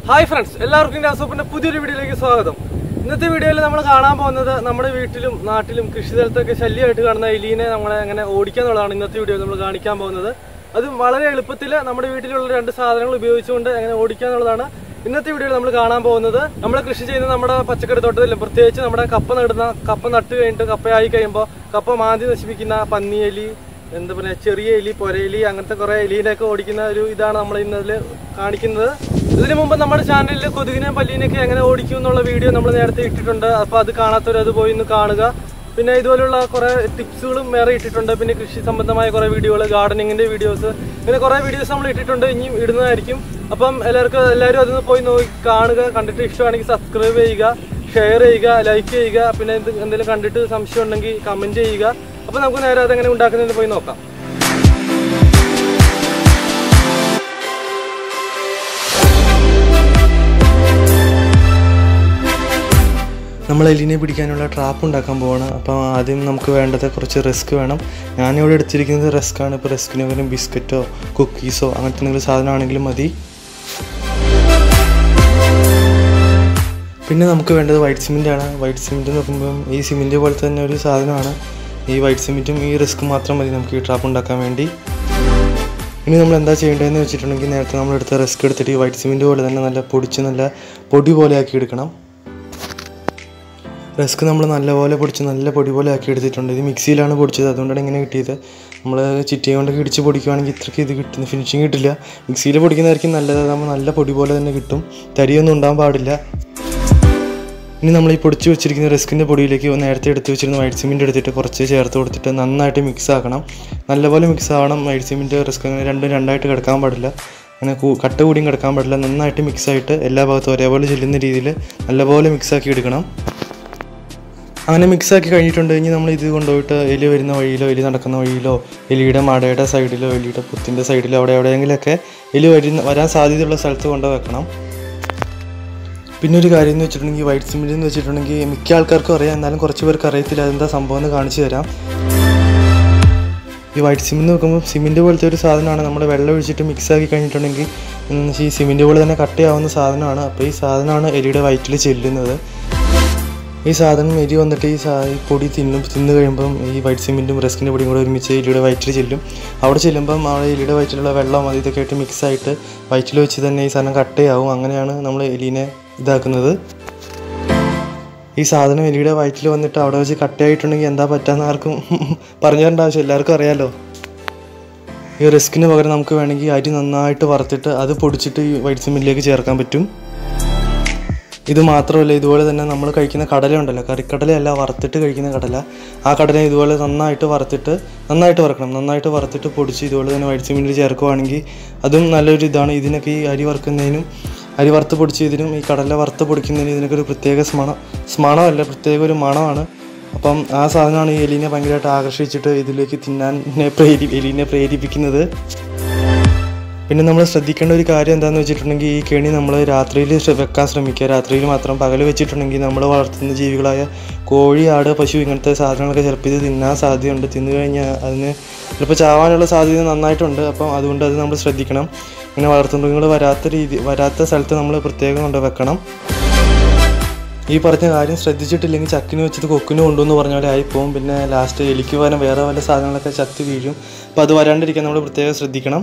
hi friends എല്ലാവർക്കും എൻ്റെ അസൂപ്പിന്റെ പുതിയൊരു വീഡിയോയിലേക്ക് സ്വാഗതം ഇന്നത്തെ വീഡിയോയിൽ നമ്മൾ കാണാൻ പോകുന്നത് നമ്മുടെ വീട്ടിലും നാട്ടിലും കൃഷിസ്ഥലത്തൊക്കെ ശല്യമായിട്ട് കാണുന്ന എലീനെ നമ്മളെ അങ്ങനെ ഓടിക്കാന്നുള്ളതാണ് ഇന്നത്തെ വീഡിയോയിൽ നമ്മൾ കാണിക്കാൻ പോകുന്നത് അത് വളരെ എളുപ്പത്തിൽ നമ്മുടെ വീട്ടിലുള്ള രണ്ട് സാധനങ്ങൾ ഉപയോഗിച്ചുകൊണ്ട് എങ്ങനെ ഓടിക്കാന്നുള്ളതാണ് ഇന്നത്തെ വീഡിയോയിൽ നമ്മൾ കാണാൻ പോകുന്നത് നമ്മൾ കൃഷി ചെയ്യുന്ന നമ്മുടെ പച്ചക്കറി തോട്ടത്തിലും പ്രത്യേകിച്ച് നമ്മുടെ കപ്പ നടുന്ന കപ്പ നട്ട് കഴിഞ്ഞിട്ട് കപ്പയായി കഴിയുമ്പോൾ കപ്പ മാന്തി നശിപ്പിക്കുന്ന പന്നിയെലി എന്താ പറയുക ചെറിയ എലി പൊരയെലി അങ്ങനത്തെ കുറെ എലിയിലൊക്കെ ഓടിക്കുന്ന ഒരു ഇതാണ് നമ്മൾ ഇന്നതിൽ കാണിക്കുന്നത് ഇതിനു മുമ്പ് നമ്മുടെ ചാനലിൽ കൊതുകിനെ പല്ലീനെയൊക്കെ എങ്ങനെ ഓടിക്കും എന്നുള്ള വീഡിയോ നമ്മൾ നേരത്തെ ഇട്ടിട്ടുണ്ട് അപ്പോൾ അത് കാണാത്തവർ അത് പോയി ഒന്ന് കാണുക പിന്നെ ഇതുപോലുള്ള കുറെ ടിപ്സുകളും വേറെ ഇട്ടിട്ടുണ്ട് പിന്നെ കൃഷി സംബന്ധമായ കുറെ വീഡിയോകൾ ഗാർഡനിങ്ങിന്റെ വീഡിയോസ് ഇങ്ങനെ കുറെ വീഡിയോസ് നമ്മൾ ഇട്ടിട്ടുണ്ട് ഇനിയും ഇടുന്നതായിരിക്കും അപ്പം എല്ലാവർക്കും എല്ലാവരും അതൊന്ന് പോയി നോക്കി കാണുക കണ്ടിട്ട് ഇഷ്ടമാണെങ്കിൽ സബ്സ്ക്രൈബ് ചെയ്യുക ഷെയർ ചെയ്യുക ലൈക്ക് ചെയ്യുക പിന്നെ എന്ത് എന്തെങ്കിലും കണ്ടിട്ട് സംശയം ഉണ്ടെങ്കിൽ കമന്റ് ചെയ്യുക അപ്പോൾ നമുക്ക് നേരെ അതെങ്ങനെ ഉണ്ടാക്കുന്നതെന്ന് പോയി നോക്കാം നമ്മൾ എലിനെ പിടിക്കാനുള്ള ട്രാപ്പ് ഉണ്ടാക്കാൻ പോവാണ് അപ്പോൾ ആദ്യം നമുക്ക് വേണ്ടത് കുറച്ച് റിസ്ക് വേണം ഞാനിവിടെ എടുത്തിരിക്കുന്നത് റിസ്ക് ആണ് ഇപ്പോൾ റിസ്കിന് പകരം ബിസ്ക്കറ്റോ കുക്കീസോ അങ്ങനത്തെ എന്തെങ്കിലും സാധനമാണെങ്കിലും മതി പിന്നെ നമുക്ക് വേണ്ടത് വൈറ്റ് സിമെൻ്റ് ആണ് വൈറ്റ് സിമെൻറ്റ് നോക്കുമ്പം ഈ സിമെൻറ്റ് പോലെ തന്നെ ഒരു സാധനമാണ് ഈ വൈറ്റ് സിമെൻറ്റും ഈ റിസ്ക് മാത്രം മതി നമുക്ക് ഈ ട്രാപ്പ് ഉണ്ടാക്കാൻ വേണ്ടി ഇനി നമ്മൾ എന്താ ചെയ്യേണ്ടതെന്ന് വെച്ചിട്ടുണ്ടെങ്കിൽ നേരത്തെ നമ്മൾ എടുത്ത റിസ്ക് എടുത്തിട്ട് ഈ വൈറ്റ് സിമെൻറ്റ് പോലെ തന്നെ നല്ല പൊടിച്ച് നല്ല പൊടി പോലെ ആക്കി എടുക്കണം റസ്ക് നമ്മൾ നല്ലപോലെ പൊടിച്ച് നല്ല പൊടി പോലെ ആക്കി എടുത്തിട്ടുണ്ട് ഇത് മിക്സിയിലാണ് പൊടിച്ചത് അതുകൊണ്ടാണ് ഇങ്ങനെ കിട്ടിയത് നമ്മൾ ചിറ്റിയ കൊണ്ടൊക്കെ ഇടിച്ച് പൊടിക്കുകയാണെങ്കിൽ ഇത്രയ്ക്ക് ഇത് കിട്ടുന്ന ഫിനിഷിങ് കിട്ടില്ല മിക്സിയിൽ പൊടിക്കുന്നതായിരിക്കും നല്ലത് അതാകുമ്പോൾ നല്ല പൊടി പോലെ തന്നെ കിട്ടും തരിയൊന്നും ഉണ്ടാകാൻ പാടില്ല ഇനി നമ്മൾ ഈ പൊടിച്ച് വെച്ചിരിക്കുന്ന റിസ്കിൻ്റെ പൊടിയിലേക്ക് നേരത്തെ എടുത്ത് വെച്ചിരുന്ന വൈറ്റ് സിമെൻറ്റ് എടുത്തിട്ട് കുറച്ച് ചേർത്ത് കൊടുത്തിട്ട് നന്നായിട്ട് മിക്സ് ആക്കണം നല്ലപോലെ മിക്സ് ആവണം വൈറ്റ് സിമെൻറ്റ് റിസ്ക് അങ്ങനെ രണ്ടും രണ്ടായിട്ട് കിടക്കാൻ പാടില്ല അങ്ങനെ കൂ- കട്ട കൂടിയും കിടക്കാൻ പാടില്ല നന്നായിട്ട് മിക്സ് ആയിട്ട് എല്ലാ ഭാഗത്തും ഒരേപോലെ ചെല്ലുന്ന രീതിയിൽ നല്ലപോലെ മിക്സ് ആക്കി എടുക്കണം അങ്ങനെ മിക്സ് ആക്കി കഴിഞ്ഞിട്ടുണ്ട് ഇനി നമ്മൾ ഇത് കൊണ്ടുപോയിട്ട് എലി വരുന്ന വഴിയിലോ എലി നടക്കുന്ന വഴിയിലോ എലിയുടെ മടയുടെ സൈഡിലോ എലിയുടെ പുത്തിൻ്റെ സൈഡിലോ അവിടെ എവിടെയെങ്കിലുമൊക്കെ എലി വരുന്ന വരാൻ സാധ്യതയുള്ള സ്ഥലത്ത് കൊണ്ട് വെക്കണം പിന്നെ ഒരു കാര്യം എന്ന് വെച്ചിട്ടുണ്ടെങ്കിൽ വൈറ്റ് സിമെൻറ്റ് എന്ന് വെച്ചിട്ടുണ്ടെങ്കിൽ മിക്ക ആൾക്കാർക്കും അറിയാം എന്നാലും കുറച്ച് പേർക്ക് അറിയത്തില്ല അതെന്താ സംഭവം എന്ന് കാണിച്ചു തരാം ഈ വൈറ്റ് സിമെൻറ്റ് നോക്കുമ്പോൾ സിമെൻറ്റ് പോലത്തെ ഒരു സാധനമാണ് നമ്മൾ വെള്ളം ഒഴിച്ചിട്ട് മിക്സ് ആക്കി കഴിഞ്ഞിട്ടുണ്ടെങ്കിൽ ഉം, ഈ സിമെൻറ്റ് പോലെ തന്നെ കട്ടയാവുന്ന സാധനമാണ് അപ്പോൾ ഈ സാധനമാണ് എലിയുടെ വയറ്റിൽ ചെല്ലുന്നത് ഈ സാധനം എരി വന്നിട്ട് ഈ സാ ഈ പൊടി തിന്നും തിന്നു കഴിയുമ്പം ഈ വൈറ്റ് സിമെൻറ്റും റസ്കിൻ്റെ പൊടിയും കൂടെ ഒരുമിച്ച് എലിയുടെ വയറ്റിൽ ചെല്ലും അവിടെ ചെല്ലുമ്പം അവിടെ എലിയുടെ വയറ്റിലുള്ള വെള്ളം അത് ഇതൊക്കെ ആയിട്ട് മിക്സ് ആയിട്ട് വയറ്റിൽ വെച്ച് തന്നെ ഈ സാധനം കട്ടയാവും അങ്ങനെയാണ് നമ്മൾ എലീനെ ഇതാക്കുന്നത് ഈ സാധനം എലിയുടെ വയറ്റിൽ വന്നിട്ട് അവിടെ വെച്ച് കട്ടയായിട്ടുണ്ടെങ്കിൽ എന്താ പറ്റാന്ന് ആർക്കും പറഞ്ഞു തരേണ്ട ആവശ്യം എല്ലാവർക്കും അറിയാലോ ഈ റിസ്കിന് പകരം നമുക്ക് വേണമെങ്കിൽ അരി നന്നായിട്ട് വറുത്തിട്ട് അത് പൊടിച്ചിട്ട് ഈ വൈറ്റ് സിമെൻറ്റിലേക്ക് ചേർക്കാൻ പറ്റും ഇത് മാത്രമല്ല ഇതുപോലെ തന്നെ നമ്മൾ കഴിക്കുന്ന കടല ഉണ്ടല്ലോ കറിക്കടലയല്ല വറുത്തിട്ട് കഴിക്കുന്ന കടല ആ കടല ഇതുപോലെ നന്നായിട്ട് വറുത്തിട്ട് നന്നായിട്ട് വറുക്കണം നന്നായിട്ട് വറുത്തിട്ട് പൊടിച്ച് ഇതുപോലെ തന്നെ വൈറ്റ് സിമെൻറ്റിൽ ചേർക്കുവാണെങ്കിൽ അതും നല്ലൊരു ഇതാണ് ഇതിനൊക്കെ ഈ അരി വറുക്കുന്നതിനും അരി വറുത്ത് പൊടിച്ച് ഇതിനും ഈ കടല വറുത്ത് പൊടിക്കുന്നതിനും ഇതിനൊക്കെ ഒരു പ്രത്യേക സ്മണം സ്മണമല്ല പ്രത്യേക ഒരു മണമാണ് അപ്പം ആ സാധനമാണ് ഈ എലീനെ ഭയങ്കരമായിട്ട് ആകർഷിച്ചിട്ട് ഇതിലേക്ക് തിന്നാൻ പ്രേരി എലീനെ പ്രേരിപ്പിക്കുന്നത് പിന്നെ നമ്മൾ ശ്രദ്ധിക്കേണ്ട ഒരു കാര്യം എന്താണെന്ന് വെച്ചിട്ടുണ്ടെങ്കിൽ ഈ കെണി നമ്മൾ രാത്രിയിൽ വെക്കാൻ ശ്രമിക്കുക രാത്രിയിൽ മാത്രം പകൽ വെച്ചിട്ടുണ്ടെങ്കിൽ നമ്മൾ വളർത്തുന്ന ജീവികളായ കോഴി ആട് പശു ഇങ്ങനത്തെ സാധനങ്ങളൊക്കെ ചിലപ്പോൾ ഇത് തിന്നാൻ സാധ്യതയുണ്ട് തിന്നു കഴിഞ്ഞാൽ അതിന് ചിലപ്പോൾ ചാവാനുള്ള സാധ്യത നന്നായിട്ടുണ്ട് അപ്പം അതുകൊണ്ട് അത് നമ്മൾ ശ്രദ്ധിക്കണം ഇങ്ങനെ വളർത്തുമൃഗങ്ങൾ വരാത്ത രീതി വരാത്ത സ്ഥലത്ത് നമ്മൾ പ്രത്യേകം കൊണ്ട് വെക്കണം ഈ പറഞ്ഞ കാര്യം ശ്രദ്ധിച്ചിട്ടില്ലെങ്കിൽ ചക്കിന് വെച്ചത് കൊക്കിന് കൊണ്ടുവന്ന് പറഞ്ഞ പോലെ ആയിപ്പോവും പിന്നെ ലാസ്റ്റ് എലിക്ക് പകരം വേറെ വല്ല സാധനങ്ങളൊക്കെ ചത്ത് വീഴും അപ്പോൾ അത് വരാണ്ടിരിക്കാൻ നമ്മൾ പ്രത്യേകം ശ്രദ്ധിക്കണം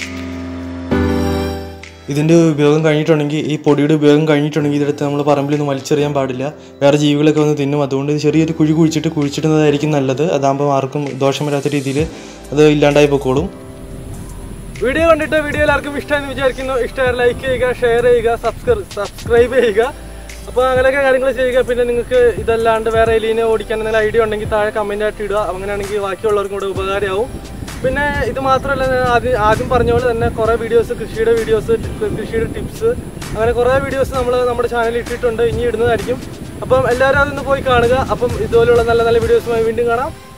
ഇതിൻ്റെ ഉപയോഗം കഴിഞ്ഞിട്ടുണ്ടെങ്കിൽ ഈ പൊടിയുടെ ഉപയോഗം കഴിഞ്ഞിട്ടുണ്ടെങ്കിൽ ഇതെടുത്ത് നമ്മൾ പറമ്പിലൊന്നും വലിച്ചെറിയാൻ പാടില്ല വേറെ ജീവികളൊക്കെ വന്ന് തിന്നും അതുകൊണ്ട് ചെറിയൊരു കുഴി കുഴിച്ചിട്ട് കുഴിച്ചിടുന്നതായിരിക്കും നല്ലത് അതാകുമ്പോൾ ആർക്കും ദോഷം വരാത്ത രീതിയിൽ അത് ഇല്ലാണ്ടായി പൊക്കോളും വീഡിയോ കണ്ടിട്ട് വീഡിയോ എല്ലാവർക്കും ഇഷ്ടമെന്ന് വിചാരിക്കുന്നു ഇഷ്ടമായി ലൈക്ക് ചെയ്യുക ഷെയർ ചെയ്യുക സബ്സ്ക്രൈബ് സബ്സ്ക്രൈബ് ചെയ്യുക അപ്പോൾ അങ്ങനെയൊക്കെ കാര്യങ്ങൾ ചെയ്യുക പിന്നെ നിങ്ങൾക്ക് ഇതല്ലാണ്ട് വേറെ എലീനെ ഓടിക്കാൻ എന്തെങ്കിലും ഐഡിയ ഉണ്ടെങ്കിൽ താഴെ കമൻ്റ് ആയിട്ട് ഇടുക അങ്ങനെയാണെങ്കിൽ ബാക്കിയുള്ളവർക്കും കൂടെ ഉപകാരമാവും പിന്നെ ഇത് മാത്രമല്ല ഞാൻ ആദ്യം ആദ്യം പറഞ്ഞ പോലെ തന്നെ കുറേ വീഡിയോസ് കൃഷിയുടെ വീഡിയോസ് കൃഷിയുടെ ടിപ്സ് അങ്ങനെ കുറേ വീഡിയോസ് നമ്മൾ നമ്മുടെ ചാനലിൽ ഇട്ടിട്ടുണ്ട് ഇനി ഇടുന്നതായിരിക്കും അപ്പം എല്ലാവരും അതൊന്ന് പോയി കാണുക അപ്പം ഇതുപോലെയുള്ള നല്ല നല്ല വീഡിയോസുമായി വീണ്ടും കാണാം